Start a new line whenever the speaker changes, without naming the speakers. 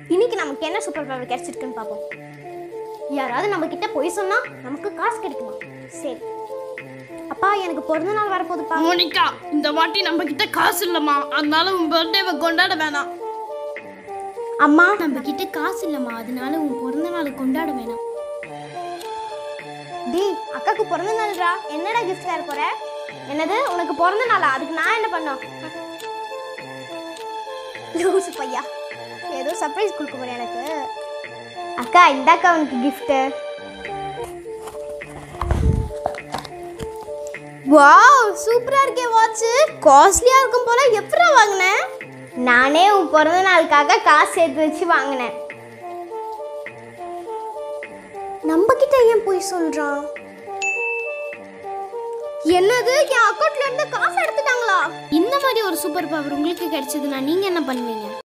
இன்னைக்கு நமக்கு என்ன சூப்பர் பவர் கிடைச்சிருக்குன்னு பார்ப்போம் யாராவது நம்ம கிட்ட பொய் சொன்னா நமக்கு காசு கிடைக்குமா சரி அப்பா எனக்கு பிறந்த நாள் வரப்போகுதுப்பா
மோனிகா இந்த வாட்டி நம்ம கிட்ட காசு இல்லம்மா அதனால உன் பர்த்டேவை கொண்டாட வேணாம்
அம்மா
நம்ம கிட்ட காசு இல்லம்மா அதனால உன் பிறந்த நாளை கொண்டாட வேணாம்
டேய் அக்காக்கு பிறந்த நாள்ரா என்னடா கிஃப்ட் தர போற என்னது உனக்கு பிறந்த நாளா அதுக்கு நான் என்ன பண்ணோம் லூசு பையா ஏதோ சர்ப்ரைஸ் கொடுக்க போறேன் எனக்கு அக்கா இந்தாக்கா உனக்கு gift வாவ் சூப்பரா இருக்கே வாட்ச் காஸ்ட்லியா இருக்கும் போல எப்படா வாங்கினேன் நானே உன் பிறந்த நாளுக்காக காசு சேர்த்து வச்சு வாங்கினேன் நம்ம கிட்ட ஏன் போய் சொல்றான் என்னது என் அக்கௌண்ட்ல இருந்து காசு எடுத்துட்டாங்களா
இந்த மாதிரி ஒரு சூப்பர் பவர் உங்களுக்கு கிடைச்சதுன்னா நீங்க என்ன பண்ணுவீங்க